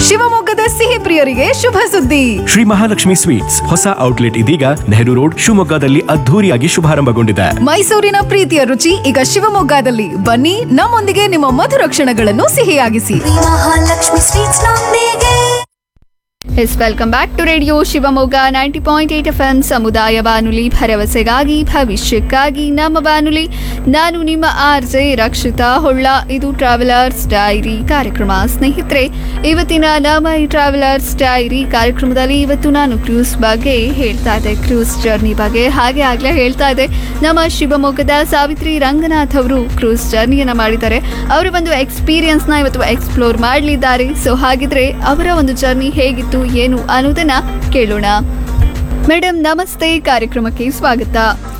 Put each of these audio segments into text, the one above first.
ಶಿವಮೊಗ್ಗದ ಸಿಹಿ ಪ್ರಿಯರಿಗೆ ಶುಭ ಸುದ್ದಿ ಶ್ರೀ ಮಹಾಲಕ್ಷ್ಮಿ ಸ್ವೀಟ್ಸ್ ಹೊಸ ಔಟ್ಲೆಟ್ ಇದೀಗ ನೆಹರು ರೋಡ್ ಶಿವಮೊಗ್ಗದಲ್ಲಿ ಅದ್ಧೂರಿಯಾಗಿ ಶುಭಾರಂಭಗೊಂಡಿದೆ ಮೈಸೂರಿನ ಪ್ರೀತಿಯ ರುಚಿ ಈಗ ಶಿವಮೊಗ್ಗದಲ್ಲಿ ಬನ್ನಿ ನಮ್ಮೊಂದಿಗೆ ನಿಮ್ಮ ಮಧುರ ಕ್ಷಣಗಳನ್ನು ಸಿಹಿಯಾಗಿಸಿ ಮಹಾಲಕ್ಷ್ಮಿ ಸ್ವೀಟ್ಸ್ ನೊಂದಿಗೆ yes welcome back to radio Shivamogga ninety point eight F M ಸಮುದಾಯ ಬಾನುಲಿ ಭರವಸೆಗಾಗಿ ಭವಿಷ್ಯಕ್ಕಾಗಿ ನಮ್ಮ ಬಾನುಲಿ ನಾನು ನಿಮ್ಮ ಆರ್ ಜೆ ರಕ್ಷಿತಾ ಹೊಳ್ಳ ಇದು ಟ್ರಾವೆಲರ್ಸ್ ಡೈರಿ ಕಾರ್ಯಕ್ರಮ ಸ್ನೇಹಿತರೆ ಇವತ್ತಿನ ನಮ್ಮ ಈ ಟ್ರಾವೆಲರ್ಸ್ ಡೈರಿ ಕಾರ್ಯಕ್ರಮದಲ್ಲಿ ಇವತ್ತು ನಾನು ಕ್ರೂಸ್ ಬಗ್ಗೆ ಹೇಳ್ತಾ ಇದ್ದೆ ಕ್ರೂಸ್ ಜರ್ನಿ ಬಗ್ಗೆ ಹಾಗೆ ಆಗಲೇ ಹೇಳ್ತಾ ಇದ್ದೆ ನಮ್ಮ ಶಿವಮೊಗ್ಗದ ಸಾವಿತ್ರಿ ರಂಗನಾಥ್ ಅವರು ಕ್ರೂಸ್ ಜರ್ನಿಯನ್ನ ಮಾಡಿದ್ದಾರೆ ಅವರ ಒಂದು ಎಕ್ಸ್ಪೀರಿಯನ್ಸ್ನ ಇವತ್ತು ಎಕ್ಸ್ಪ್ಲೋರ್ ಮಾಡಲಿದ್ದಾರೆ ಸೊ ಹಾಗಿದ್ರೆ ಅವರ ಒಂದು ಜರ್ನಿ ಹೇಗಿತ್ತು ಏನು ಅನ್ನೋದನ್ನ ಕೇಳೋಣ ಮೇಡಮ್ ನಮಸ್ತೆ ಕಾರ್ಯಕ್ರಮಕ್ಕೆ ಸ್ವಾಗತ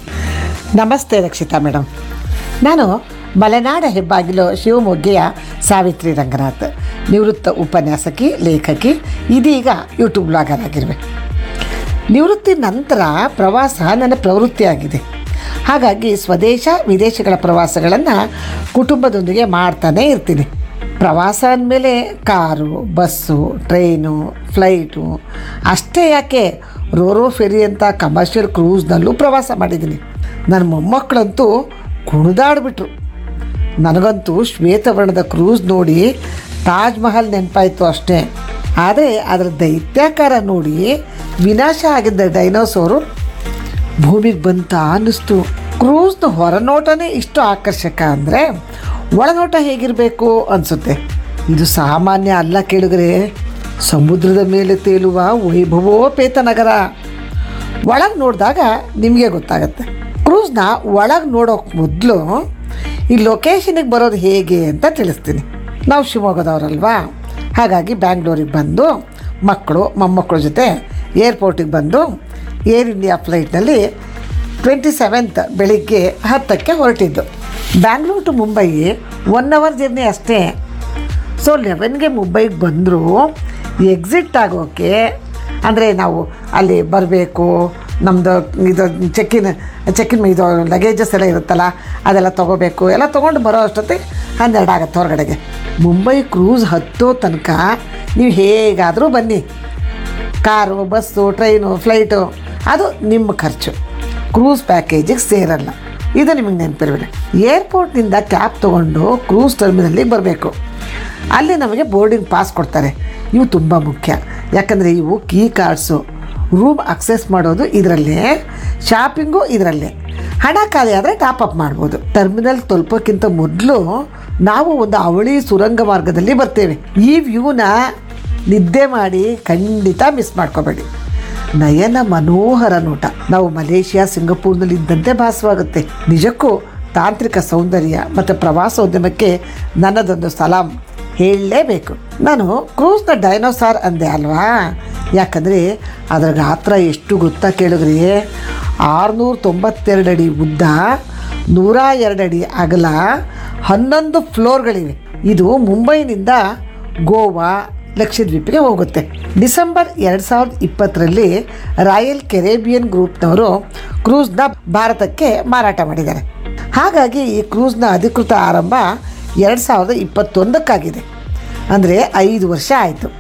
ನಮಸ್ತೆ ರಕ್ಷಿತಾ ಮೇಡಮ್ ನಾನು ಮಲೆನಾಡ ಹೆಬ್ಬಾಗಿಲು ಶಿವಮೊಗ್ಗೆಯ ಸಾವಿತ್ರಿ ರಂಗನಾಥ್ ನಿವೃತ್ತ ಉಪನ್ಯಾಸಕಿ ಲೇಖಕಿ ಇದೀಗ ಯೂಟ್ಯೂಬ್ ಬ್ಲಾಗರ್ ಆಗಿರುವೆ ನಿವೃತ್ತಿ ನಂತರ ಪ್ರವಾಸ ನನ್ನ ಪ್ರವೃತ್ತಿಯಾಗಿದೆ ಹಾಗಾಗಿ ಸ್ವದೇಶ ವಿದೇಶಗಳ ಪ್ರವಾಸಗಳನ್ನು ಕುಟುಂಬದೊಂದಿಗೆ ಮಾಡ್ತಾನೇ ಇರ್ತೀನಿ ಪ್ರವಾಸ ಅಂದಮೇಲೆ ಕಾರು ಬಸ್ಸು ಟ್ರೈನು ಫ್ಲೈಟು ಅಷ್ಟೇ ಯಾಕೆ ರೋರೋ ಫೆರಿ ಅಂತ ಕಮರ್ಷಿಯಲ್ ಕ್ರೂಸ್ನಲ್ಲೂ ಪ್ರವಾಸ ಮಾಡಿದ್ದೀನಿ ನನ್ನ ಮೊಮ್ಮಕ್ಕಳಂತೂ ಕುಣಿದಾಡ್ಬಿಟ್ರು ನನಗಂತೂ ಶ್ವೇತವರ್ಣದ ಕ್ರೂಸ್ ನೋಡಿ ತಾಜ್ ಮಹಲ್ ನೆನಪಾಯಿತು ಅಷ್ಟೇ ಆದರೆ ಅದರ ದೈತ್ಯಾಕಾರ ನೋಡಿ ವಿನಾಶ ಆಗಿದ್ದ ಡೈನೋಸೋರು ಭೂಮಿಗೆ ಬಂತ ಅನ್ನಿಸ್ತು ಕ್ರೂಸ್ನ ಹೊರನೋಟನೇ ಇಷ್ಟು ಆಕರ್ಷಕ ಅಂದರೆ ಒಳನೋಟ ಹೇಗಿರಬೇಕು ಅನಿಸುತ್ತೆ ಇದು ಸಾಮಾನ್ಯ ಅಲ್ಲ ಕೇಳಿದ್ರೆ ಸಮುದ್ರದ ಮೇಲೆ ತೇಲುವ ವೈಭವೋಪೇತ ನಗರ ಒಳಗೆ ನೋಡಿದಾಗ ನಿಮಗೆ ಗೊತ್ತಾಗತ್ತೆ ಕ್ರೂಸ್ನ ಒಳಗೆ ನೋಡೋಕೆ ಮೊದಲು ಈ ಲೊಕೇಶನಿಗೆ ಬರೋದು ಹೇಗೆ ಅಂತ ತಿಳಿಸ್ತೀನಿ ನಾವು ಶಿವಮೊಗ್ಗದವರಲ್ವಾ ಹಾಗಾಗಿ ಬ್ಯಾಂಗ್ಳೂರಿಗೆ ಬಂದು ಮಕ್ಕಳು ಮೊಮ್ಮಕ್ಕಳ ಜೊತೆ ಏರ್ಪೋರ್ಟಿಗೆ ಬಂದು ಏರ್ ಇಂಡಿಯಾ ಫ್ಲೈಟ್ನಲ್ಲಿ ಟ್ವೆಂಟಿ ಸೆವೆಂತ್ ಬೆಳಿಗ್ಗೆ ಹತ್ತಕ್ಕೆ ಹೊರಟಿದ್ದು Bangalore to Mumbai one hour journey ಅಷ್ಟೇ ಸೊ ಲೆವೆನ್ಗೆ ಮುಂಬೈಗೆ ಬಂದರೂ ಎಕ್ಸಿಟ್ ಆಗೋಕ್ಕೆ ಅಂದರೆ ನಾವು ಅಲ್ಲಿ ಬರಬೇಕು ನಮ್ಮದು ಇದು ಚೆಕ್ಕಿನ್ ಚೆಕ್ಕಿನ್ ಇದು ಲಗೇಜಸ್ ಎಲ್ಲ ಇರುತ್ತಲ್ಲ ಅದೆಲ್ಲ ತೊಗೋಬೇಕು ಎಲ್ಲ ತೊಗೊಂಡು ಬರೋ ಅಷ್ಟೊತ್ತಿಗೆ ಹನ್ನೆರಡು ಆಗುತ್ತೆ ಹೊರಗಡೆಗೆ ಮುಂಬೈ ಕ್ರೂಸ್ ಹತ್ತೋ ತನಕ ನೀವು ಹೇಗಾದರೂ ಬನ್ನಿ ಕಾರು ಬಸ್ಸು ಟ್ರೈನು ಫ್ಲೈಟು ಅದು ನಿಮ್ಮ ಖರ್ಚು ಕ್ರೂಸ್ ಪ್ಯಾಕೇಜಿಗೆ ಸೇರಲ್ಲ ಇದು ನಿಮಗೆ ನೆನಪಿರಬೇಕು ಏರ್ಪೋರ್ಟ್ನಿಂದ ಕ್ಯಾಬ್ ತೊಗೊಂಡು ಕ್ರೂಸ್ ಟರ್ಮಿನಲ್ಲಿಗೆ ಬರಬೇಕು ಅಲ್ಲಿ ನಮಗೆ ಬೋರ್ಡಿಂಗ್ ಪಾಸ್ ಕೊಡ್ತಾರೆ ಇವು ತುಂಬ ಮುಖ್ಯ ಯಾಕಂದರೆ ಇವು ಕೀ ಕಾರ್ಡ್ಸು ರೂಮ್ ಅಕ್ಸೆಸ್ ಮಾಡೋದು ಇದರಲ್ಲೇ ಶಾಪಿಂಗು ಇದರಲ್ಲೇ ಹಣ ಖಾಲಿ ಆದರೆ ಟಾಪ್ ಅಪ್ ಮಾಡ್ಬೋದು ಟರ್ಮಿನಲ್ ತಲುಪೋಕ್ಕಿಂತ ಮೊದಲು ನಾವು ಒಂದು ಅವಳಿ ಸುರಂಗ ಮಾರ್ಗದಲ್ಲಿ ಬರ್ತೇವೆ ಈ ವ್ಯೂನ ನಿದ್ದೆ ಮಾಡಿ ಖಂಡಿತ ಮಿಸ್ ಮಾಡ್ಕೋಬೇಡಿ ನಯನ ಮನೋಹರ ನೋಟ ನಾವು ಮಲೇಷಿಯಾ ಸಿಂಗಪೂರ್ನಲ್ಲಿ ಇದ್ದಂತೆ ಭಾಸವಾಗುತ್ತೆ ನಿಜಕ್ಕೂ ತಾಂತ್ರಿಕ ಸೌಂದರ್ಯ ಮತ್ತು ಪ್ರವಾಸೋದ್ಯಮಕ್ಕೆ ನನ್ನದೊಂದು ಸಲಾಂ ಹೇಳಲೇಬೇಕು ನಾನು ಕ್ರೂಸ್ನ ಡೈನೋಸಾರ್ ಅಂದೆ ಅಲ್ವಾ ಯಾಕಂದರೆ ಅದರ ಗಾತ್ರ ಎಷ್ಟು ಗೊತ್ತಾ ಕೇಳಿದ್ರಿ ಆರುನೂರ ತೊಂಬತ್ತೆರಡು ಅಡಿ ಉದ್ದ ನೂರ ಎರಡು ಅಡಿ ಅಗಲ ಹನ್ನೊಂದು ಫ್ಲೋರ್ಗಳಿವೆ ಇದು ಮುಂಬೈನಿಂದ ಗೋವಾ ಲಕ್ಷದ್ವೀಪಿಗೆ ಹೋಗುತ್ತೆ ಡಿಸೆಂಬರ್ ಎರಡು ಸಾವಿರದ ಇಪ್ಪತ್ತರಲ್ಲಿ ರಾಯಲ್ ಕೆರೇಬಿಯನ್ ಗ್ರೂಪ್ನವರು ಕ್ರೂಸ್ನ ಭಾರತಕ್ಕೆ ಮಾರಾಟ ಮಾಡಿದ್ದಾರೆ ಹಾಗಾಗಿ ಈ ಕ್ರೂಸ್ನ ಅಧಿಕೃತ ಆರಂಭ ಎರಡು ಸಾವಿರದ ಇಪ್ಪತ್ತೊಂದಕ್ಕಾಗಿದೆ ಅಂದರೆ ಐದು ವರ್ಷ ಆಯಿತು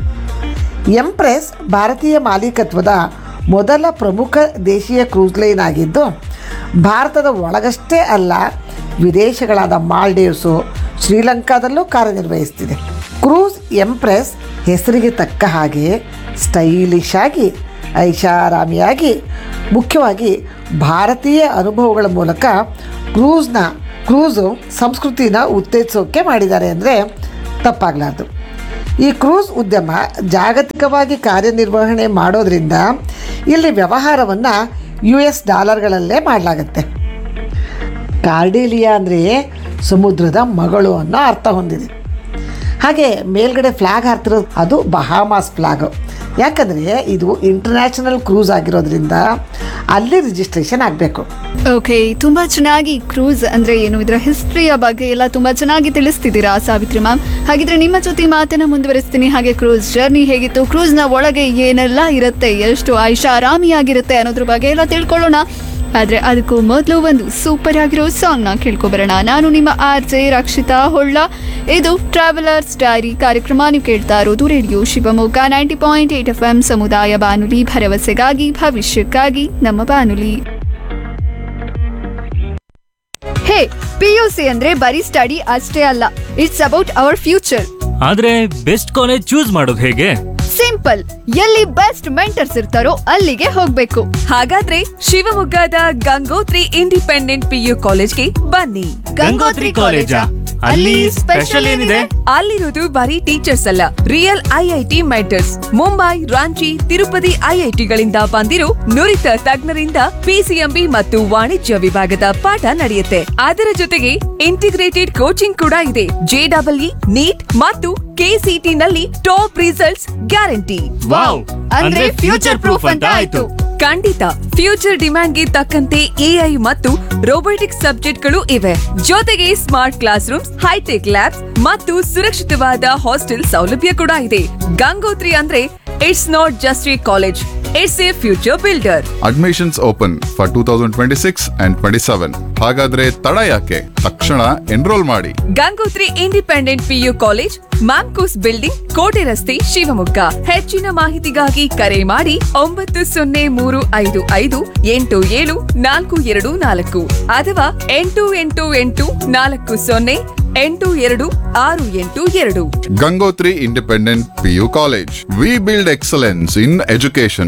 ಎಂಪ್ರೆಸ್ ಭಾರತೀಯ ಮಾಲೀಕತ್ವದ ಮೊದಲ ಪ್ರಮುಖ ದೇಶೀಯ ಕ್ರೂಸ್ ಲೈನ್ ಆಗಿದ್ದು ಭಾರತದ ಒಳಗಷ್ಟೇ ಅಲ್ಲ ವಿದೇಶಗಳಾದ ಮಾಲ್ಡೀವ್ಸು ಶ್ರೀಲಂಕಾದಲ್ಲೂ ಕಾರ್ಯನಿರ್ವಹಿಸ್ತಿದೆ ಕ್ರೂಸ್ ಎಂಪ್ರೆಸ್ ಹೆಸರಿಗೆ ತಕ್ಕ ಹಾಗೆ ಸ್ಟೈಲಿಶ್ ಆಗಿ ಐಷಾರಾಮಿಯಾಗಿ ಮುಖ್ಯವಾಗಿ ಭಾರತೀಯ ಅನುಭವಗಳ ಮೂಲಕ ಕ್ರೂಸ್ನ ಕ್ರೂಸು ಸಂಸ್ಕೃತಿನ ಉತ್ತೇಜಿಸೋಕೆ ಮಾಡಿದ್ದಾರೆ ಅಂದರೆ ತಪ್ಪಾಗಲಾರ್ದು ಈ ಕ್ರೂಸ್ ಉದ್ಯಮ ಜಾಗತಿಕವಾಗಿ ಕಾರ್ಯನಿರ್ವಹಣೆ ಮಾಡೋದ್ರಿಂದ ಇಲ್ಲಿ ವ್ಯವಹಾರವನ್ನು ಯು ಎಸ್ ಡಾಲರ್ಗಳಲ್ಲೇ ಮಾಡಲಾಗತ್ತೆ ಕಾರ್ಡೇಲಿಯಾ ಅಂದರೆ ಸಮುದ್ರದ ಮಗಳು ಅನ್ನೋ ಅರ್ಥ ಹೊಂದಿದೆ ಹಾಗೆ ಮೇಲ್ಗಡೆ ಫ್ಲ್ಯಾಗ್ ಹಾರ್ತಿರೋದು ಅದು ಬಹಾಮಾಸ್ ಫ್ಲ್ಯಾಗು ಯಾಕಂದರೆ ಇದು ಇಂಟರ್ನ್ಯಾಷನಲ್ ಕ್ರೂಸ್ ಆಗಿರೋದ್ರಿಂದ ಅಲ್ಲಿ ರಿಜಿಸ್ಟ್ರೇಷನ್ ಆಗಬೇಕು ಓಕೆ ತುಂಬಾ ಚೆನ್ನಾಗಿ ಕ್ರೂಸ್ ಅಂದ್ರೆ ಏನು ಇದರ ಹಿಸ್ಟ್ರಿಯ ಬಗ್ಗೆ ಎಲ್ಲ ತುಂಬಾ ಚೆನ್ನಾಗಿ ತಿಳಿಸ್ತಿದ್ದೀರಾ ಸಾವಿತ್ರಿ ಮ್ಯಾಮ್ ಹಾಗಿದ್ರೆ ನಿಮ್ಮ ಜೊತೆ ಮಾತನ್ನ ಮುಂದುವರಿಸ್ತೀನಿ ಹಾಗೆ ಕ್ರೂಸ್ ಜರ್ನಿ ಹೇಗಿತ್ತು ಕ್ರೂಸ್ನ ಒಳಗೆ ಏನೆಲ್ಲ ಇರುತ್ತೆ ಎಷ್ಟು ಐಷಾರಾಮಿಯಾಗಿರುತ್ತೆ ಅನ್ನೋದ್ರ ಬಗ್ಗೆ ಎಲ್ಲ ತಿಳ್ಕೊಳ್ಳೋಣ ಆದರೆ ಅದಕ್ಕೂ ಮೊದಲು ಒಂದು ಸೂಪರ್ ಆಗಿರೋ ಸಾಂಗ್ನ ಕೇಳ್ಕೊಬರೋಣ ನಾನು ನಿಮ್ಮ ಆರ್ ಜೆ ರಕ್ಷಿತಾ ಹೊಳ್ಳ ಇದು ಟ್ರಾವೆಲರ್ಸ್ ಡೈರಿ ಕಾರ್ಯಕ್ರಮ ನೀವು ಕೇಳ್ತಾ ಇರೋದು radio Shivamogga ninety point eight F M ಸಮುದಾಯ ಬಾನುಲಿ ಭರವಸೆಗಾಗಿ ಭವಿಷ್ಯಕ್ಕಾಗಿ ನಮ್ಮ ಬಾನುಲಿ ಹೇ ಪಿ ಯು ಸಿ ಅಂದ್ರೆ ಬರೀ ಸ್ಟಡಿ ಅಷ್ಟೇ ಅಲ್ಲ ಇಟ್ಸ್ ಅಬೌಟ್ ಅವರ್ ಫ್ಯೂಚರ್ ಆದ್ರೆ ಬೆಸ್ಟ್ ಕಾಲೇಜ್ ಚೂಸ್ ಮಾಡೋದು ಹೇಗೆ ಸಿಂಪಲ್ ಎಲ್ಲಿ ಬೆಸ್ಟ್ ಮೆಂಟರ್ಸ್ ಇರ್ತಾರೋ ಅಲ್ಲಿಗೆ ಹೋಗ್ಬೇಕು ಹಾಗಾದ್ರೆ ಶಿವಮೊಗ್ಗದ ಗಂಗೋತ್ರಿ ಇಂಡಿಪೆಂಡೆಂಟ್ ಪಿಯು ಕಾಲೇಜ್ಗೆ ಬನ್ನಿ ಗಂಗೋತ್ರಿ ಕಾಲೇಜಾ? ಅಲ್ಲಿ ಸ್ಪೆಷಲ್ ಏನಿದೆ? ಅಲ್ಲಿರೋದು ಬರೀ ಟೀಚರ್ಸ್ ಅಲ್ಲ real IIT mentors Mumbai Ranchi Tirupati ಐಐಟಿಗಳಿಂದ ಬಂದಿರೋ ನುರಿತ ತಜ್ಞರಿಂದ ಪಿಸಿಎಂಬಿ ಮತ್ತು ವಾಣಿಜ್ಯ ವಿಭಾಗದ ಪಾಠ ನಡೆಯುತ್ತೆ ಅದರ ಜೊತೆಗೆ ಇಂಟಿಗ್ರೇಟೆಡ್ ಕೋಚಿಂಗ್ ಕೂಡ ಇದೆ ಜೆಡಬ್ಲ್ಇ ನೀಟ್ ಮತ್ತು ಕೆಸಿಟಿ ನಲ್ಲಿ ಟಾಪ್ ರಿಸಲ್ಟ್ಸ್ ಗ್ಯಾರಂಟಿ ವಾವ್ ಅಂದ್ರೆ ಫ್ಯೂಚರ್ ಪ್ರೂಫ್ ಅಂತ ಆಯ್ತು ಖಂಡಿತ ಫ್ಯೂಚರ್ ಡಿಮ್ಯಾಂಡ್ಗೆ ತಕ್ಕಂತೆ ಎಐ ಮತ್ತು ರೋಬೋಟಿಕ್ಸ್ ಸಬ್ಜೆಕ್ಟ್ಗಳು ಇವೆ ಜೊತೆಗೆ smart classrooms hitech labs ಮತ್ತು ಸುರಕ್ಷಿತವಾದ ಹಾಸ್ಟೆಲ್ ಸೌಲಭ್ಯ ಕೂಡ ಇದೆ ಗಂಗೋತ್ರಿ ಅಂದ್ರೆ it's not just a college it's a future builder admissions open for two thousand twenty six and twenty seven ಹಾಗಾದ್ರೆ ತಡ ಯಾಕೆ ತಕ್ಷಣ ಎನ್ರೋಲ್ ಮಾಡಿ Gangotri independent PU college Mamcos building ಕೋಟೆ ರಸ್ತೆ ಶಿವಮೊಗ್ಗ ಹೆಚ್ಚಿನ ಮಾಹಿತಿಗಾಗಿ ಕರೆ ಮಾಡಿ ಒಂಬತ್ತು ಸೊನ್ನೆ ಮೂರು ಐದು ಐದು ಎಂಟು ಏಳು ನಾಲ್ಕು ಎರಡು ನಾಲ್ಕು ಅಥವಾ ಎಂಟು ಎಂಟು ಎಂಟು ನಾಲ್ಕು ಸೊನ್ನೆ ಎಂಟು ಎರಡು ಆರು ಎಂಟು ಎರಡು Gangotri independent PU college we build excellence in education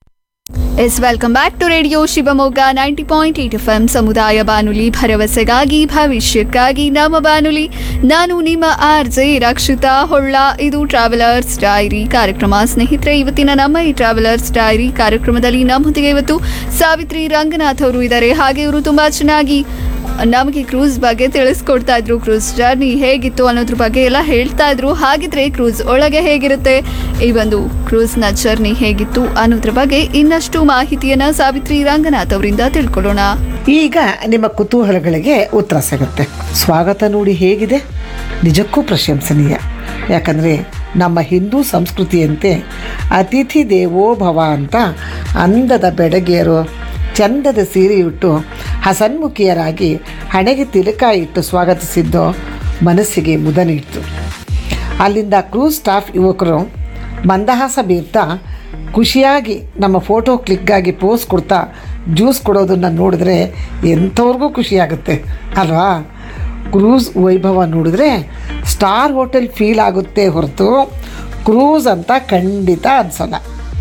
yes welcome back to radio Shivamogga ninety point eight F M ಸಮುದಾಯ ಬಾನುಲಿ ಭರವಸೆಗಾಗಿ ಭವಿಷ್ಯಕ್ಕಾಗಿ ನಮ್ಮ ಬಾನುಲಿ ನಾನು ನಿಮ್ಮ ಆರ್ ಜೆ ರಕ್ಷಿತಾ ಹೊಳ್ಳ ಇದು ಟ್ರಾವೆಲರ್ಸ್ ಡೈರಿ ಕಾರ್ಯಕ್ರಮ ಸ್ನೇಹಿತರೆ ಇವತ್ತಿನ ನಮ್ಮ ಈ ಟ್ರಾವೆಲರ್ಸ್ ಡೈರಿ ಕಾರ್ಯಕ್ರಮದಲ್ಲಿ ನಮ್ಮೊಂದಿಗೆ ಇವತ್ತು ಸಾವಿತ್ರಿ ರಂಗನಾಥ್ ಅವರು ಇದ್ದಾರೆ ಹಾಗೆ ಇವರು ತುಂಬಾ ಚೆನ್ನಾಗಿ ನಮಗೆ ಕ್ರೂಸ್ ಬಗ್ಗೆ ತಿಳಿಸ್ಕೊಡ್ತಾ ಇದ್ರು ಕ್ರೂಸ್ ಜರ್ನಿ ಹೇಗಿತ್ತು ಅನ್ನೋದ್ರ ಬಗ್ಗೆ ಎಲ್ಲ ಹೇಳ್ತಾ ಇದ್ರು ಹಾಗಿದ್ರೆ ಕ್ರೂಸ್ ಒಳಗೆ ಹೇಗಿರುತ್ತೆ ಈ ಒಂದು ಕ್ರೂಸ್ನ ಜರ್ನಿ ಹೇಗಿತ್ತು ಅನ್ನೋದ್ರ ಬಗ್ಗೆ ಇನ್ನಷ್ಟು ಮಾಹಿತಿಯನ್ನ ಸಾವಿತ್ರಿ ರಂಗನಾಥ್ ಅವರಿಂದ ತಿಳ್ಕೊಳ್ಳೋಣ ಈಗ ನಿಮ್ಮ ಕುತೂಹಲಗಳಿಗೆ ಉತ್ತರ ಸಿಗುತ್ತೆ ಸ್ವಾಗತ ನೋಡಿ ಹೇಗಿದೆ ನಿಜಕ್ಕೂ ಪ್ರಶಂಸನೀಯ ಯಾಕಂದರೆ ನಮ್ಮ ಹಿಂದೂ ಸಂಸ್ಕೃತಿಯಂತೆ ಅತಿಥಿ ದೇವೋ ಭವ ಅಂತ ಅಂದದ ಬೆಡಗಿಯರು ಚಂದದ ಸೀರೆಯುಟ್ಟು ಹಸನ್ಮುಖಿಯರಾಗಿ ಹಣೆಗೆ ತಿಲಕ ಇಟ್ಟು ಸ್ವಾಗತಿಸಿದ್ದು ಮನಸ್ಸಿಗೆ ಮುದ ನೀಡ್ತು ಅಲ್ಲಿಂದ ಕ್ರೂಸ್ ಸ್ಟಾಫ್ ಯುವಕರು ಮಂದಹಾಸ ಬೀರ್ತಾ ಖುಷಿಯಾಗಿ ನಮ್ಮ ಫೋಟೋ ಕ್ಲಿಕ್ಗಾಗಿ ಪೋಸ್ ಕೊಡ್ತಾ ಜ್ಯೂಸ್ ಕೊಡೋದನ್ನು ನೋಡಿದ್ರೆ ಎಂಥವ್ರಿಗೂ ಖುಷಿಯಾಗುತ್ತೆ ಅಲ್ವಾ ಕ್ರೂಸ್ ವೈಭವ ನೋಡಿದ್ರೆ ಸ್ಟಾರ್ ಹೋಟೆಲ್ ಫೀಲ್ ಆಗುತ್ತೆ ಹೊರತು ಕ್ರೂಸ್ ಅಂತ ಖಂಡಿತ ಅನ್ಸಲ್ಲ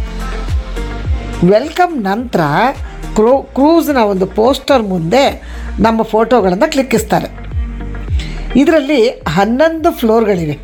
ವೆಲ್ಕಮ್ ನಂತರ ಕ್ರೂ ಕ್ರೂಸ್ನ ಒಂದು ಪೋಸ್ಟರ್ ಮುಂದೆ ನಮ್ಮ ಫೋಟೋಗಳನ್ನು ಕ್ಲಿಕ್ಕಿಸ್ತಾರೆ ಇದರಲ್ಲಿ ಹನ್ನೊಂದು ಫ್ಲೋರ್ಗಳಿವೆ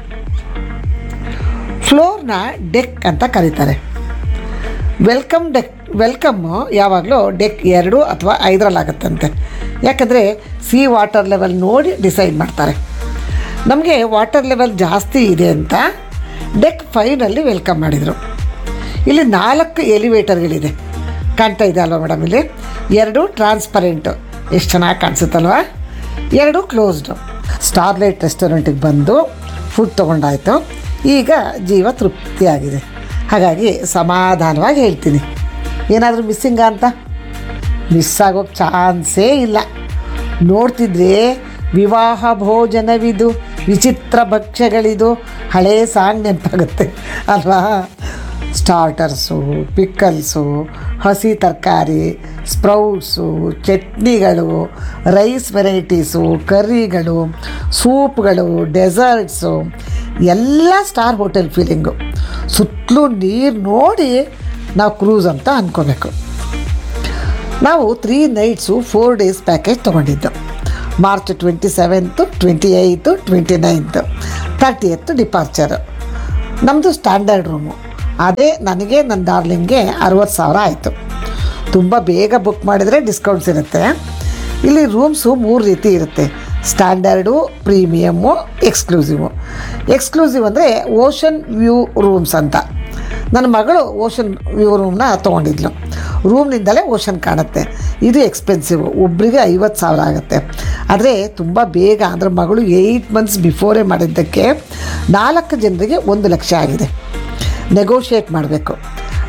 ಫ್ಲೋರ್ನ ಡೆಕ್ ಅಂತ ಕರೀತಾರೆ ವೆಲ್ಕಮ್ ಡೆಕ್ ವೆಲ್ಕಮ್ಮು ಯಾವಾಗಲೂ ಡೆಕ್ ಎರಡು ಅಥವಾ ಐದರಲ್ಲಾಗತ್ತಂತೆ ಯಾಕಂದರೆ ಸಿ ವಾಟರ್ ಲೆವೆಲ್ ನೋಡಿ ಡಿಸೈಡ್ ಮಾಡ್ತಾರೆ ನಮಗೆ ವಾಟರ್ ಲೆವೆಲ್ ಜಾಸ್ತಿ ಇದೆ ಅಂತ ಡೆಕ್ ಫೈವ್ನಲ್ಲಿ ವೆಲ್ಕಮ್ ಮಾಡಿದರು ಇಲ್ಲಿ ನಾಲ್ಕು ಎಲಿವೇಟರ್ಗಳಿದೆ ಕಾಣ್ತಾ ಇದೆ ಅಲ್ವಾ ಮೇಡಮ್ ಇಲ್ಲಿ ಎರಡು ಟ್ರಾನ್ಸ್ಪರೆಂಟು ಎಷ್ಟು ಚೆನ್ನಾಗಿ ಕಾಣಿಸುತ್ತಲ್ವಾ ಎರಡು ಕ್ಲೋಸ್ಡು ಸ್ಟಾರ್ಲೈಟ್ ರೆಸ್ಟೋರೆಂಟಿಗೆ ಬಂದು ಫುಡ್ ತೊಗೊಂಡಾಯ್ತು ಈಗ ಜೀವ ತೃಪ್ತಿಯಾಗಿದೆ ಹಾಗಾಗಿ ಸಮಾಧಾನವಾಗಿ ಹೇಳ್ತೀನಿ ಏನಾದರೂ ಮಿಸ್ಸಿಂಗ ಅಂತ ಮಿಸ್ ಆಗೋಕ್ಕೆ ಚಾನ್ಸೇ ಇಲ್ಲ ನೋಡ್ತಿದ್ರೆ ವಿವಾಹ ಭೋಜನವಿದು ವಿಚಿತ್ರ ಭಕ್ಷ್ಯಗಳಿದು ಹಳೇ ಸಾಂಗ್ ನೆನಪಾಗುತ್ತೆ ಅಲ್ವಾ ಸ್ಟಾರ್ಟರ್ಸು ಪಿಕ್ಕಲ್ಸು ಹಸಿ ತರಕಾರಿ ಸ್ಪ್ರೌಟ್ಸು ಚಟ್ನಿಗಳು ರೈಸ್ ವೆರೈಟೀಸು ಕರ್ರಿಗಳು ಸೂಪ್ಗಳು ಡೆಸರ್ಟ್ಸು ಎಲ್ಲ ಸ್ಟಾರ್ ಹೋಟೆಲ್ ಫೀಲಿಂಗು ಸುತ್ತಲೂ ನೀರು ನೋಡಿ ನಾವು ಕ್ರೂಸ್ ಅಂತ ಅಂದ್ಕೋಬೇಕು ನಾವು three nights four days package ತೊಗೊಂಡಿದ್ದು March twenty seventh twenty eighth twenty ninth thirtieth departure ನಮ್ಮದು ಸ್ಟ್ಯಾಂಡರ್ಡ್ ರೂಮು ಅದೇ ನನಗೆ ನನ್ನ ಡಾರ್ಲಿಂಗ್ಗೆ ಅರುವತ್ತು ಸಾವಿರ ಆಯಿತು ತುಂಬ ಬೇಗ ಬುಕ್ ಮಾಡಿದರೆ ಡಿಸ್ಕೌಂಟ್ಸ್ ಇರುತ್ತೆ ಇಲ್ಲಿ ರೂಮ್ಸು ಮೂರು ರೀತಿ ಇರುತ್ತೆ ಸ್ಟ್ಯಾಂಡರ್ಡು ಪ್ರೀಮಿಯಮ್ಮು ಎಕ್ಸ್ಕ್ಲೂಸಿವು ಎಕ್ಸ್ಕ್ಲೂಸಿವ್ ಅಂದರೆ ಓಷನ್ ವ್ಯೂ ರೂಮ್ಸ್ ಅಂತ ನನ್ನ ಮಗಳು ಓಷನ್ ವ್ಯೂ ರೂಮ್ನ ತೊಗೊಂಡಿದ್ಲು ರೂಮ್ನಿಂದಲೇ ಓಷನ್ ಕಾಣುತ್ತೆ ಇದು ಎಕ್ಸ್ಪೆನ್ಸಿವ್ ಒಬ್ಬರಿಗೆ ಐವತ್ತು ಸಾವಿರ ಆಗುತ್ತೆ ಆದರೆ ತುಂಬ ಬೇಗ ಅಂದರೆ ಮಗಳು ಏಯ್ಟ್ ಮಂತ್ಸ್ ಬಿಫೋರೇ ಮಾಡಿದ್ದಕ್ಕೆ ನಾಲ್ಕು ಜನರಿಗೆ ಒಂದು ಲಕ್ಷ ಆಗಿದೆ ನೆಗೋಷಿಯೇಟ್ ಮಾಡಬೇಕು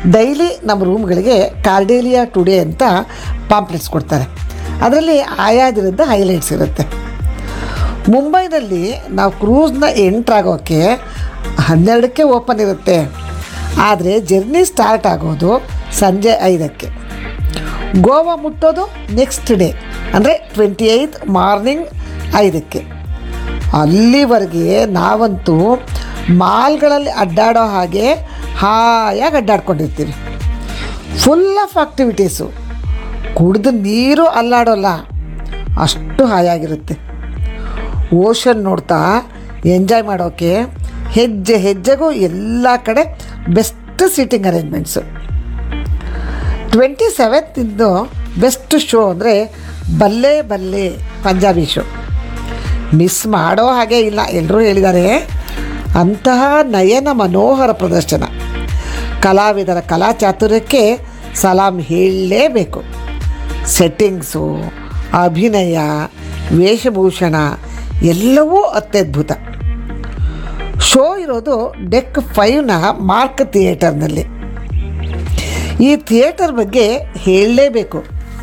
ಡೈಲಿ ನಮ್ಮ ರೂಮ್ಗಳಿಗೆ ಕಾರ್ಡೇಲಿಯಾ ಟುಡೇ ಅಂತ ಪಾಂಪ್ಲೆಟ್ಸ್ ಕೊಡ್ತಾರೆ ಅದರಲ್ಲಿ ಆಯಾ ದಿನದ ಹೈಲೈಟ್ಸ್ ಇರುತ್ತೆ ಮುಂಬೈನಲ್ಲಿ ನಾವು ಕ್ರೂಸ್ನ ಎಂಟ್ರಾಗೋಕ್ಕೆ ಹನ್ನೆರಡಕ್ಕೆ ಓಪನ್ ಇರುತ್ತೆ ಆದರೆ ಜರ್ನಿ ಸ್ಟಾರ್ಟ್ ಆಗೋದು ಸಂಜೆ ಐದಕ್ಕೆ ಗೋವಾ ಮುಟ್ಟೋದು ನೆಕ್ಸ್ಟ್ ಡೇ ಅಂದರೆ ಟ್ವೆಂಟಿ ಏಯ್ತ್ ಮಾರ್ನಿಂಗ್ ಐದಕ್ಕೆ ಅಲ್ಲಿವರೆಗೆ ನಾವಂತೂ ಮಾಲ್ಗಳಲ್ಲಿ ಅಡ್ಡಾಡೋ ಹಾಗೆ ಹಾಯಾಗಿ ಅಡ್ಡಾಡ್ಕೊಂಡಿರ್ತೀವಿ ಫುಲ್ ಆಫ್ ಆಕ್ಟಿವಿಟೀಸು ಕುಡಿದು ನೀರು ಅಲ್ಲಾಡೋಲ್ಲ ಅಷ್ಟು ಹಾಯಾಗಿರುತ್ತೆ ಓಷನ್ ನೋಡ್ತಾ ಎಂಜಾಯ್ ಮಾಡೋಕ್ಕೆ ಹೆಜ್ಜೆ ಹೆಜ್ಜೆಗೂ ಎಲ್ಲ ಕಡೆ ಬೆಸ್ಟ್ ಸೀಟಿಂಗ್ ಅರೇಂಜ್ಮೆಂಟ್ಸು ಟ್ವೆಂಟಿ ಸೆವೆಂತಿಂದು ಬೆಸ್ಟ್ ಶೋ ಅಂದರೆ ಬಲ್ಲೆ ಬಲ್ಲೆ ಪಂಜಾಬಿ ಶೋ ಮಿಸ್ ಮಾಡೋ ಹಾಗೆ ಇಲ್ಲ ಎಲ್ಲರೂ ಹೇಳಿದ್ದಾರೆ ಅಂತಹ ನಯನ ಮನೋಹರ ಪ್ರದರ್ಶನ ಕಲಾವಿದರ ಕಲಾ ಚಾತುರ್ಯಕ್ಕೆ ಸಲಾಂ ಹೇಳಲೇಬೇಕು ಸೆಟ್ಟಿಂಗ್ಸು ಅಭಿನಯ ವೇಷಭೂಷಣ ಎಲ್ಲವೂ ಅತ್ಯದ್ಭುತ ಶೋ ಇರೋದು ಡೆಕ್ ಫೈವ್ನ ಮಾರ್ಕ್ ಥಿಯೇಟರ್ನಲ್ಲಿ ಈ ಥಿಯೇಟರ್ ಬಗ್ಗೆ ಹೇಳಲೇಬೇಕು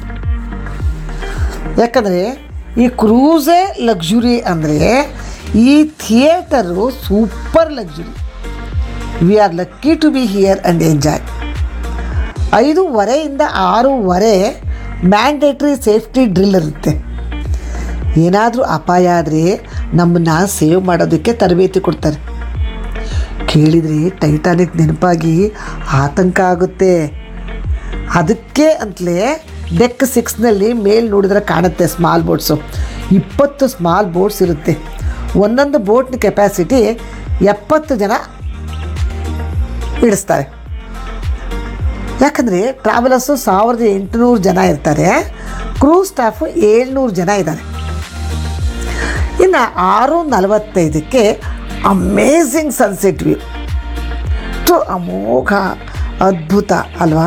ಯಾಕಂದರೆ ಈ ಕ್ರೂಸೇ ಲಕ್ಸುರಿ ಅಂದರೆ ಈ theatre super luxury we are lucky to be here and enjoy ಐದೂವರೆಯಿಂದ ಆರೂವರೆ ಮ್ಯಾಂಡೇಟ್ರಿ ಸೇಫ್ಟಿ ಡ್ರಿಲ್ ಇರುತ್ತೆ ಏನಾದರೂ ಅಪಾಯ ಆದರೆ ನಮ್ಮನ್ನು ಸೇವ್ ಮಾಡೋದಕ್ಕೆ ತರಬೇತಿ ಕೊಡ್ತಾರೆ ಕೇಳಿದರೆ ಟೈಟಾನಿಕ್ ನೆನಪಾಗಿ ಆತಂಕ ಆಗುತ್ತೆ ಅದಕ್ಕೆ ಅಂತಲೇ ಡೆಕ್ ಸಿಕ್ಸ್ನಲ್ಲಿ ಮೇಲ್ ನೋಡಿದ್ರೆ ಕಾಣುತ್ತೆ ಸ್ಮಾಲ್ ಬೋಟ್ಸು ಇಪ್ಪತ್ತು ಸ್ಮಾಲ್ ಬೋಟ್ಸ್ ಇರುತ್ತೆ ಒಂದೊಂದು ಬೋಟ್ನ ಕೆಪಾಸಿಟಿ ಎಪ್ಪತ್ತು ಜನ ಇಡಿಸ್ತಾರೆ ಯಾಕಂದರೆ ಟ್ರಾವೆಲರ್ಸು ಸಾವಿರದ ಎಂಟುನೂರು ಜನ ಇರ್ತಾರೆ ಕ್ರೂ ಸ್ಟಾಫು ಏಳ್ನೂರು ಜನ ಇದ್ದಾರೆ ಇನ್ನು ಆರು ನಲವತ್ತೈದಕ್ಕೆ ಅಮೇಝಿಂಗ್ ಸನ್ಸೆಟ್ ವ್ಯೂ ಅಷ್ಟು ಅಮೋಘ ಅದ್ಭುತ ಅಲ್ವಾ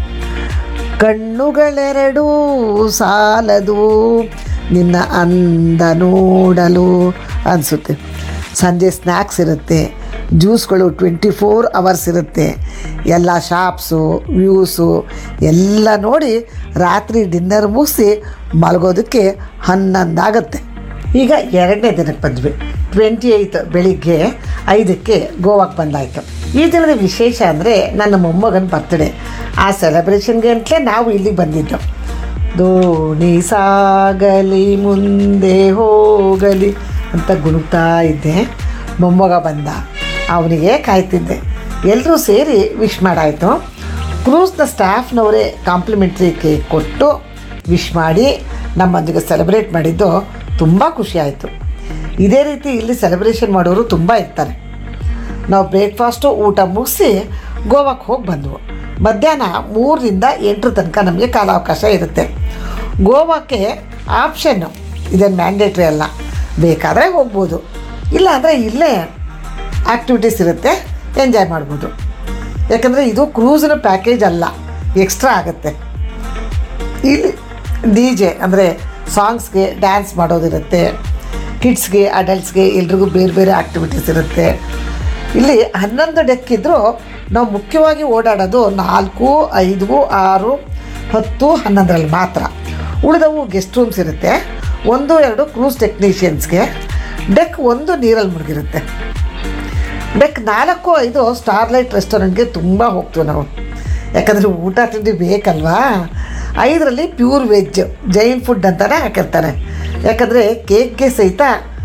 ಕಣ್ಣುಗಳೆರಡೂ ಸಾಲದು ನಿನ್ನ ಅಂದ ನೋಡಲು ಅನಿಸುತ್ತೆ ಸಂಜೆ ಸ್ನ್ಯಾಕ್ಸ್ ಇರುತ್ತೆ ಜ್ಯೂಸ್ಗಳು ಟ್ವೆಂಟಿ ಫೋರ್ ಅವರ್ಸ್ ಇರುತ್ತೆ ಎಲ್ಲ ಶಾಪ್ಸು ವ್ಯೂಸು ಎಲ್ಲ ನೋಡಿ ರಾತ್ರಿ ಡಿನ್ನರ್ ಮುಗಿಸಿ ಮಲಗೋದಕ್ಕೆ ಹನ್ನೊಂದಾಗತ್ತೆ ಈಗ ಎರಡನೇ ದಿನಕ್ಕೆ ಬಂದ್ವಿ ಟ್ವೆಂಟಿ ಏಯ್ತ್ ಬೆಳಿಗ್ಗೆ ಐದಕ್ಕೆ ಗೋವಾಕ್ಕೆ ಬಂದಾಯಿತು ಈ ದಿನದ ವಿಶೇಷ ಅಂದರೆ ನನ್ನ ಮೊಮ್ಮಗನ ಬರ್ತ್ಡೇ ಆ ಸೆಲೆಬ್ರೇಷನ್ಗೆ ಅಂತಲೇ ನಾವು ಇಲ್ಲಿಗೆ ಬಂದಿದ್ದು ದೋಣಿ ಸಾಗಲಿ ಮುಂದೆ ಹೋಗಲಿ ಅಂತ ಗುಣುಗ್ತಾ ಇದ್ದೆ ಮೊಮ್ಮಗ ಬಂದ ಅವನಿಗೆ ಕಾಯ್ತಿದ್ದೆ ಎಲ್ಲರೂ ಸೇರಿ ವಿಶ್ ಮಾಡಾಯಿತು ಕ್ರೂಸ್ನ ಸ್ಟಾಫ್ನವರೇ ಕಾಂಪ್ಲಿಮೆಂಟ್ರಿ ಕೇಕ್ ಕೊಟ್ಟು ವಿಶ್ ಮಾಡಿ ನಮ್ಮೊಂದಿಗೆ ಸೆಲೆಬ್ರೇಟ್ ಮಾಡಿದ್ದು ತುಂಬ ಖುಷಿಯಾಯಿತು ಇದೇ ರೀತಿ ಇಲ್ಲಿ ಸೆಲೆಬ್ರೇಷನ್ ಮಾಡೋರು ತುಂಬ ಇರ್ತಾರೆ ನಾವು ಬ್ರೇಕ್ಫಾಸ್ಟು ಊಟ ಮುಗಿಸಿ ಗೋವಾಕ್ಕೆ ಹೋಗಿ ಬಂದವು ಮಧ್ಯಾಹ್ನ ಮೂರರಿಂದ ಎಂಟರ ತನಕ ನಮಗೆ ಕಾಲಾವಕಾಶ ಇರುತ್ತೆ ಗೋವಾಕ್ಕೆ ಆಪ್ಷನ್ನು ಇದೇನು ಮ್ಯಾಂಡೇಟ್ರಿ ಅಲ್ಲ ಬೇಕಾದರೆ ಹೋಗ್ಬೋದು ಇಲ್ಲ ಅಂದರೆ ಇಲ್ಲೇ ಆ್ಯಕ್ಟಿವಿಟೀಸ್ ಇರುತ್ತೆ ಎಂಜಾಯ್ ಮಾಡ್ಬೋದು ಯಾಕಂದರೆ ಇದು ಕ್ರೂಸಿನ ಪ್ಯಾಕೇಜ್ ಅಲ್ಲ ಎಕ್ಸ್ಟ್ರಾ ಆಗುತ್ತೆ ಇಲ್ಲಿ ಡಿ ಜೆ ಅಂದರೆ ಸಾಂಗ್ಸ್ಗೆ ಡ್ಯಾನ್ಸ್ ಮಾಡೋದಿರುತ್ತೆ ಕಿಡ್ಸ್ಗೆ ಅಡಲ್ಟ್ಸ್ಗೆ ಎಲ್ರಿಗೂ ಬೇರೆ ಬೇರೆ ಆ್ಯಕ್ಟಿವಿಟೀಸ್ ಇರುತ್ತೆ ಇಲ್ಲಿ ಹನ್ನೊಂದು ಡೆಕ್ ಇದ್ದರೂ ನಾವು ಮುಖ್ಯವಾಗಿ ಓಡಾಡೋದು ನಾಲ್ಕು ಐದು ಆರು ಹತ್ತು ಹನ್ನೊಂದರಲ್ಲಿ ಮಾತ್ರ ಉಳಿದವು ಗೆಸ್ಟ್ ರೂಮ್ಸ್ ಇರುತ್ತೆ ಒಂದು ಎರಡು ಕ್ರೂಸ್ ಟೆಕ್ನಿಷಿಯನ್ಸ್ಗೆ ಡೆಕ್ ಒಂದು ನೀರಲ್ಲಿ ಮುಳುಗಿರುತ್ತೆ ಡೆಕ್ ನಾಲ್ಕು ಐದು ಸ್ಟಾರ್ಲೈಟ್ ರೆಸ್ಟೋರೆಂಟ್ಗೆ ತುಂಬ ಹೋಗ್ತೀವಿ ನಾವು ಯಾಕಂದರೆ ಊಟ ತಿಂಡಿ ಬೇಕಲ್ವಾ ಐದರಲ್ಲಿ ಪ್ಯೂರ್ ವೆಜ್ ಜೈನ್ ಫುಡ್ ಅಂತಲೇ ಹಾಕಿರ್ತಾರೆ ಯಾಕಂದರೆ ಕೇಕ್ಗೆ ಸಹಿತ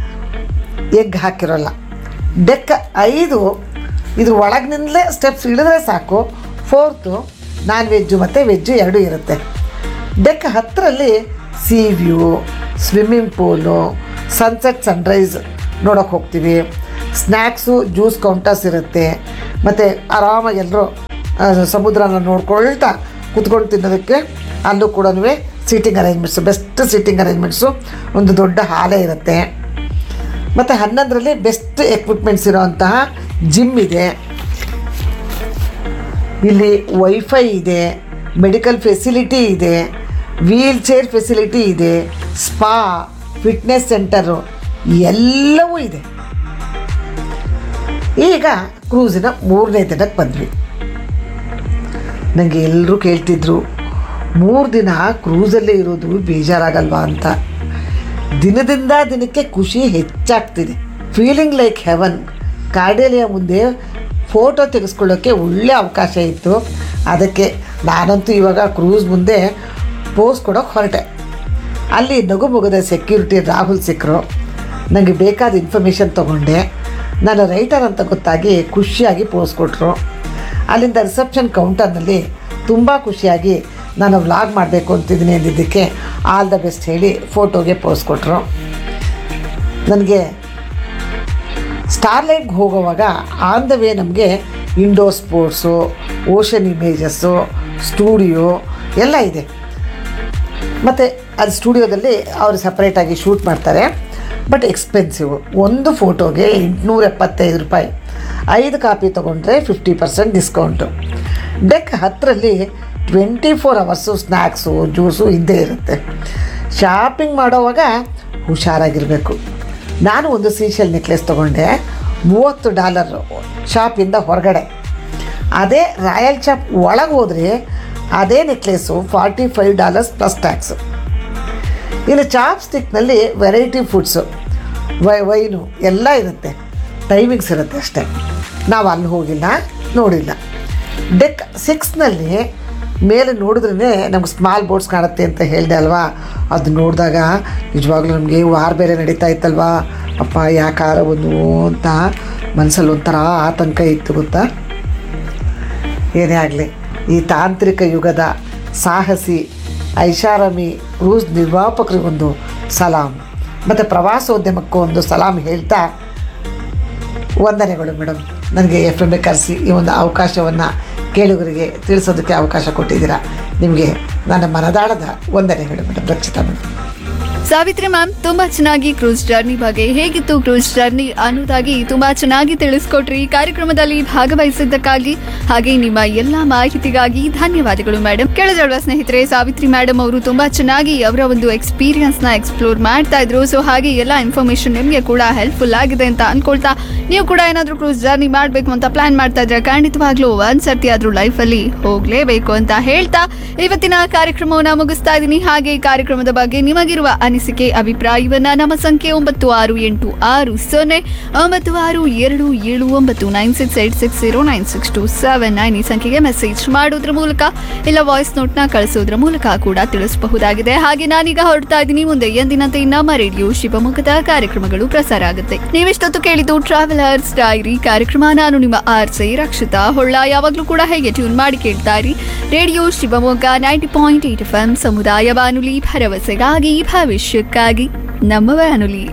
ಎಗ್ ಹಾಕಿರೋಲ್ಲ ಡೆಕ್ ಐದು ಇದ್ರ ಒಳಗಿನಿಂದಲೇ ಸ್ಟೆಪ್ಸ್ ಇಳಿದ್ರೆ ಸಾಕು ಫೋರ್ತು ನಾನ್ ವೆಜ್ಜು ಮತ್ತು ವೆಜ್ಜು ಎರಡೂ ಇರುತ್ತೆ ಡೆಕ್ ಹತ್ತರಲ್ಲಿ sea view swimming pool sunset sunrise ನೋಡೋಕೆ ಹೋಗ್ತೀವಿ ಸ್ನ್ಯಾಕ್ಸು ಜ್ಯೂಸ್ ಕೌಂಟರ್ಸ್ ಇರುತ್ತೆ ಮತ್ತು ಆರಾಮಾಗಿ ಎಲ್ಲರೂ ಸಮುದ್ರನ ನೋಡ್ಕೊಳ್ತಾ ಕುತ್ಕೊಂಡು ತಿನ್ನೋದಕ್ಕೆ ಅಲ್ಲೂ ಕೂಡ seating arrangements best seating arrangements ಒಂದು ದೊಡ್ಡ ಹಾಲೇ ಇರುತ್ತೆ ಮತ್ತು ಹನ್ನೊಂದರಲ್ಲಿ ಬೆಸ್ಟ್ ಎಕ್ವಿಪ್ಮೆಂಟ್ಸ್ ಇರೋವಂತಹ ಜಿಮ್ ಇದೆ ಇಲ್ಲಿ ವೈಫೈ ಇದೆ ಮೆಡಿಕಲ್ ಫೆಸಿಲಿಟಿ ಇದೆ ವೀಲ್ ಚೇರ್ ಫೆಸಿಲಿಟಿ ಇದೆ ಸ್ಪಾ ಫಿಟ್ನೆಸ್ ಸೆಂಟರು ಎಲ್ಲವೂ ಇದೆ ಈಗ ಕ್ರೂಸಿನ ಮೂರನೇ ದಿನಕ್ಕೆ ಬಂದ್ವಿ ನನಗೆ ಎಲ್ಲರೂ ಕೇಳ್ತಿದ್ರು ಮೂರು ದಿನ ಕ್ರೂಸಲ್ಲೇ ಇರೋದು ಬೇಜಾರಾಗಲ್ವಾ ಅಂತ ದಿನದಿಂದ ದಿನಕ್ಕೆ ಖುಷಿ ಹೆಚ್ಚಾಗ್ತಿದೆ feeling like heaven Cordelia photo ಫೋಟೋ ತೆಗೆಸ್ಕೊಳ್ಳೋಕ್ಕೆ ಒಳ್ಳೆ ಅವಕಾಶ ಇತ್ತು ಅದಕ್ಕೆ ನಾನಂತೂ ಇವಾಗ ಕ್ರೂಸ್ ಮುಂದೆ ಪೋಸ್ ಕೊಡೋಕೆ ಹೊರಟೆ ಅಲ್ಲಿ ನಗುಮೊಗದ ಸೆಕ್ಯೂರಿಟಿ ರಾಹುಲ್ ಸಿಕ್ಕರು ನನಗೆ ಬೇಕಾದ ಇನ್ಫಾರ್ಮೇಷನ್ ತೊಗೊಂಡೆ ನಾನು ರೈಟರ್ ಅಂತ ಗೊತ್ತಾಗಿ ಖುಷಿಯಾಗಿ ಪೋಸ್ ಕೊಟ್ಟರು ಅಲ್ಲಿಂದ ರಿಸೆಪ್ಷನ್ ಕೌಂಟರ್ನಲ್ಲಿ ತುಂಬ ಖುಷಿಯಾಗಿ ನಾನು ವ್ಲಾಗ್ ಮಾಡಬೇಕು ಅಂತಿದ್ದೀನಿ ಅಂದಿದ್ದಕ್ಕೆ ಆಲ್ ದ ಬೆಸ್ಟ್ ಹೇಳಿ ಫೋಟೋಗೆ ಪೋಸ್ ಕೊಟ್ಟರು ನನಗೆ ಸ್ಟಾರ್ಲೈಟ್ಗೆ ಹೋಗುವಾಗ ಆನ್ ದ ವೇ ನಮಗೆ indoor sports ocean images studio ಎಲ್ಲ ಇದೆ ಮತ್ತು ಅದು ಸ್ಟುಡಿಯೋದಲ್ಲಿ ಅವರು ಸಪ್ರೇಟಾಗಿ ಶೂಟ್ ಮಾಡ್ತಾರೆ ಬಟ್ ಎಕ್ಸ್ಪೆನ್ಸಿವ್ ಒಂದು ಫೋಟೋಗೆ ಎಂಟುನೂರ ಎಪ್ಪತ್ತೈದು ರೂಪಾಯಿ ಐದು ಕಾಪಿ ತೊಗೊಂಡ್ರೆ ಫಿಫ್ಟಿ ಪರ್ಸೆಂಟ್ ಡಿಸ್ಕೌಂಟು ಡೆಕ್ ಹತ್ತರಲ್ಲಿ twenty four hours snacks juice ಇದ್ದೇ ಇರುತ್ತೆ ಶಾಪಿಂಗ್ ಮಾಡೋವಾಗ ಹುಷಾರಾಗಿರಬೇಕು ನಾನು ಒಂದು ಸೀಶಲ್ ನೆಕ್ಲೆಸ್ ತೊಗೊಂಡೆ ಮೂವತ್ತು ಡಾಲರ್ ಶಾಪಿಂದ ಹೊರಗಡೆ ಅದೇ ರಾಯಲ್ ಶಾಪ್ ಒಳಗೆ ಹೋದರೆ ಅದೇ necklace forty five dollars plus tax ಇನ್ನು ಚಾಪ್ ಸ್ಟಿಕ್ನಲ್ಲಿ ವೆರೈಟಿ ಫುಡ್ಸು ವೈ ವೈನು ಎಲ್ಲ ಇರುತ್ತೆ ಟೈಮಿಂಗ್ಸ್ ಇರುತ್ತೆ ಅಷ್ಟೇ ನಾವು ಅಲ್ಲಿ ಹೋಗಿಲ್ಲ ನೋಡಿಲ್ಲ ಡೆಕ್ ಸಿಕ್ಸ್ನಲ್ಲಿ ಮೇಲೆ ನೋಡಿದ್ರೇ ನಮ್ಗೆ ಸ್ಮಾಲ್ ಬೋಟ್ಸ್ ಕಾಣುತ್ತೆ ಅಂತ ಹೇಳಿದೆ ಅಲ್ವಾ ಅದು ನೋಡಿದಾಗ ನಿಜವಾಗ್ಲೂ ನಮಗೆ ವಾರ ಬೇರೆ ನಡೀತಾ ಇತ್ತಲ್ವಾ ಅಪ್ಪ ಯಾಕಾರ ಒಂದು ಅಂತ ಮನಸ್ಸಲ್ಲಿ ಒಂಥರ ಆತಂಕ ಇತ್ತು ಗೊತ್ತಾ ಏನೇ ಆಗಲಿ ಈ ತಾಂತ್ರಿಕ ಯುಗದ ಸಾಹಸಿ ಐಷಾರಾಮಿ ಕ್ರೂಸ್ ನಿರ್ವಾಪಕರಿಗೊಂದು ಸಲಾಮ್ ಮತ್ತು ಪ್ರವಾಸೋದ್ಯಮಕ್ಕೂ ಒಂದು ಸಲಾಮ್ ಹೇಳ್ತಾ ವಂದನೆಗಳು ಮೇಡಮ್ ನನಗೆ ಎಫ್ ಎಮ್ ಎ ಕರೆಸಿ ಈ ಒಂದು ಅವಕಾಶವನ್ನು ಕೇಳುಗರಿಗೆ ತಿಳಿಸೋದಕ್ಕೆ ಅವಕಾಶ ಕೊಟ್ಟಿದ್ದೀರಾ ನಿಮಗೆ ನನ್ನ ಮನದಾಳದ ವಂದನೆಗಳು madam Rakshita madam Savitri ma'am ತುಂಬಾ ಚೆನ್ನಾಗಿ ಕ್ರೂಸ್ ಜರ್ನಿ ಬಗ್ಗೆ ಹೇಗಿತ್ತು ಕ್ರೂಸ್ ಜರ್ನಿ ಅನ್ನೋದಾಗಿ ತುಂಬಾ ಚೆನ್ನಾಗಿ ತಿಳಿಸ್ಕೊಟ್ರಿ ಈ ಕಾರ್ಯಕ್ರಮದಲ್ಲಿ ಭಾಗವಹಿಸಿದ್ದಕ್ಕಾಗಿ ಹಾಗೆ ನಿಮ್ಮ ಎಲ್ಲಾ ಮಾಹಿತಿಗಾಗಿ ಧನ್ಯವಾದಗಳು ಮೇಡಮ್ ಕೆಳಜಳುವ ಸ್ನೇಹಿತರೆ ಸಾವಿತ್ರಿ ಮೇಡಮ್ ಅವರು ತುಂಬಾ ಚೆನ್ನಾಗಿ ಅವರ ಒಂದು ಎಕ್ಸ್ಪೀರಿಯನ್ಸ್ ನ ಎಕ್ಸ್ಪ್ಲೋರ್ ಮಾಡ್ತಾ ಇದ್ರು ಸೊ ಹಾಗೆ ಎಲ್ಲ ಇನ್ಫಾರ್ಮೇಶನ್ ನಿಮಗೆ ಕೂಡ ಹೆಲ್ಪ್ಫುಲ್ ಆಗಿದೆ ಅಂತ ಅನ್ಕೊಳ್ತಾ ನೀವು ಕೂಡ ಏನಾದ್ರೂ ಕ್ರೂಸ್ ಜರ್ನಿ ಮಾಡಬೇಕು ಅಂತ ಪ್ಲಾನ್ ಮಾಡ್ತಾ ಇದ್ರೆ ಖಂಡಿತವಾಗ್ಲೂ ಒಂದ್ ಸರ್ತಿ ಆದ್ರೂ ಲೈಫ್ ಅಲ್ಲಿ ಹೋಗ್ಲೇಬೇಕು ಅಂತ ಹೇಳ್ತಾ ಇವತ್ತಿನ ಕಾರ್ಯಕ್ರಮವನ್ನ ಮುಗಿಸ್ತಾ ಇದ್ದೀನಿ ಹಾಗೆ ಈ ಕಾರ್ಯಕ್ರಮದ ಬಗ್ಗೆ ನಿಮಗಿರುವ ಅನಿಸಿಕೆ ಅಭಿಪ್ರಾಯವನ್ನ ನಮ್ಮ ಸಂಖ್ಯೆ ಒಂಬತ್ತು ಆರು ಎಂಟು ಆರು ಸೊನ್ನೆ ಒಂಬತ್ತು ಆರು ಎರಡು ಏಳು ಒಂಬತ್ತು nine six eight six zero nine six two seven nine ಈ ಸಂಖ್ಯೆಗೆ ಮೆಸೇಜ್ ಮಾಡೋದ್ರ ಮೂಲಕ ಇಲ್ಲ ವಾಯ್ಸ್ ನೋಟ್ನ ಕಳಿಸೋದ್ರ ಮೂಲಕ ಕೂಡ ತಿಳಿಸಬಹುದಾಗಿದೆ ಹಾಗೆ ನಾನೀಗ ಹೊರಡ್ತಾ ಇದ್ದೀನಿ ಮುಂದೆ ಎಂದಿನಂತೆ ನಮ್ಮ ರೇಡಿಯೋ ಶಿವಮೊಗ್ಗದ ಕಾರ್ಯಕ್ರಮಗಳು ಪ್ರಸಾರ ಆಗುತ್ತೆ ನೀವೆಷ್ಟೊತ್ತು ಕೇಳಿದ್ದು ಟ್ರಾವೆಲರ್ಸ್ ಡೈರಿ ಕಾರ್ಯಕ್ರಮ ನಾನು ನಿಮ್ಮ ಆರ್ಸೆ ರಕ್ಷಿತಾ ಹೊಳ್ಳ ಯಾವಾಗಲೂ ಕೂಡ ಹೇಗೆ ಟ್ಯೂನ್ ಮಾಡಿ ಕೇಳ್ತಾ ಇರಿ radio Shivamogga ninety point eight F M ಸಮುದಾಯ ಬಾನುಲಿ ಭರವಸೆಗಾಗಿ ಭವಿಷ್ಯಕ್ಕಾಗಿ ನಮ್ಮ ಬಾನುಲಿ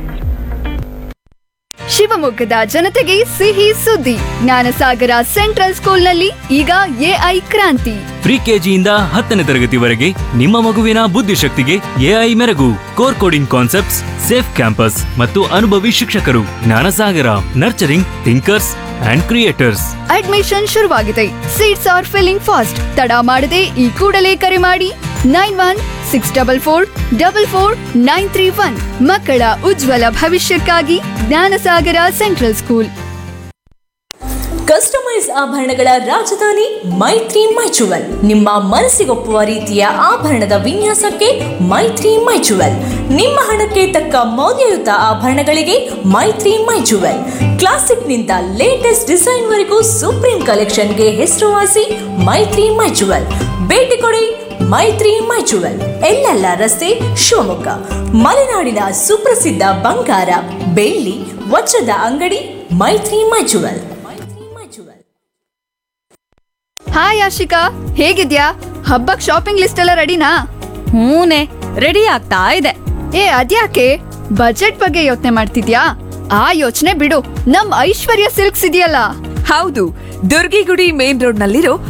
ಶಿವಮೊಗ್ಗದ ಜನತೆಗೆ ಸಿಹಿ ಸುದ್ದಿ ಜ್ಞಾನಸಾಗರ ಸೆಂಟ್ರಲ್ ಸ್ಕೂಲ್ನಲ್ಲಿ ಈಗ ಎಐ ಕ್ರಾಂತಿ ಪ್ರಿ ಕೆಜಿಯಿಂದ ಹತ್ತನೇ ತರಗತಿವರೆಗೆ ನಿಮ್ಮ ಮಗುವಿನ ಬುದ್ಧಿಶಕ್ತಿಗೆ ಎಐ ಮೆರಗು core coding concepts safe campus ಮತ್ತು ಅನುಭವಿ ಶಿಕ್ಷಕರು Jnanasagara nurturing thinkers and creators admission ಶುರುವಾಗಿದೆ ಸೀಟ್ಸ್ ಆರ್ ಫಿಲ್ಲಿಂಗ್ ಫಾಸ್ಟ್ ತಡ ಮಾಡದೆ ಈ ಕೂಡಲೇ ಕರೆ ಮಾಡಿ nine one six double four double four nine three one ಮಕ್ಕಳ ಉಜ್ವಲ ಭವಿಷ್ಯಕ್ಕಾಗಿ ಜ್ಞಾನಸಾಗರ ಸೆಂಟ್ರಲ್ ಸ್ಕೂಲ್ ಕಸ್ಟಮೈಸ್ ಆಭರಣಗಳ ರಾಜಧಾನಿ ಮೈತ್ರಿ ಮೈಚುವಲ್ ನಿಮ್ಮ ಮನಸ್ಸಿಗೊಪ್ಪುವ ರೀತಿಯ ಆಭರಣದ ವಿನ್ಯಾಸಕ್ಕೆ ಮೈತ್ರಿ ಮೈಚುವಲ್ ನಿಮ್ಮ ಹಣಕ್ಕೆ ತಕ್ಕ ಮೌಲ್ಯಯುತ ಆಭರಣಗಳಿಗೆ ಮೈತ್ರಿ ಮೈಚುವಲ್ ಕ್ಲಾಸಿಕ್ನಿಂದ ಲೇಟೆಸ್ಟ್ ಡಿಸೈನ್ವರೆಗೂ ಸುಪ್ರೀಂ ಕಲೆಕ್ಷನ್ಗೆ ಹೆಸರುವಾಸಿ ಮೈತ್ರಿ ಮೈಚುವಲ್ ಭೇಟಿ ಕೊಡಿ ಮೈತ್ರಿ ಮೈಚುವಲ್ ಎಲ್ಲೆಲ್ಲ ರಸ್ತೆ ಶಿವಮೊಗ್ಗ ಮಲೆನಾಡಿನ ಸುಪ್ರಸಿದ್ಧ ಬಂಗಾರ ಬೆಳ್ಳಿ ವಜ್ರದ ಅಂಗಡಿ ಮೈತ್ರಿ ಮೈಚುವಲ್ ಮೈತ್ರಿ ಮೈಚುವಲ್ ಹಾಯ್ ಆಶಿಕಾ ಹೇಗಿದ್ಯಾ ಹಬ್ಬಕ್ ಶಾಪಿಂಗ್ ಲಿಸ್ಟ್ ಎಲ್ಲ ರೆಡಿನಾ ಹೂನೆ ರೆಡಿ ಆಗ್ತಾ ಇದೆ ಏ ಅದ್ಯಾಕೆ ಬಜೆಟ್ ಬಗ್ಗೆ ಯೋಚನೆ ಮಾಡ್ತಿದ್ಯಾ ಆ ಯೋಚನೆ ಬಿಡು ನಮ್ ಐಶ್ವರ್ಯ ಸಿಲ್ಕ್ಸ್ ಇದೆಯಲ್ಲ ಹೌದು ದುರ್ಗಿಗುಡಿ ಮೇನ್ ರೋಡ್ ನಲ್ಲಿರೋ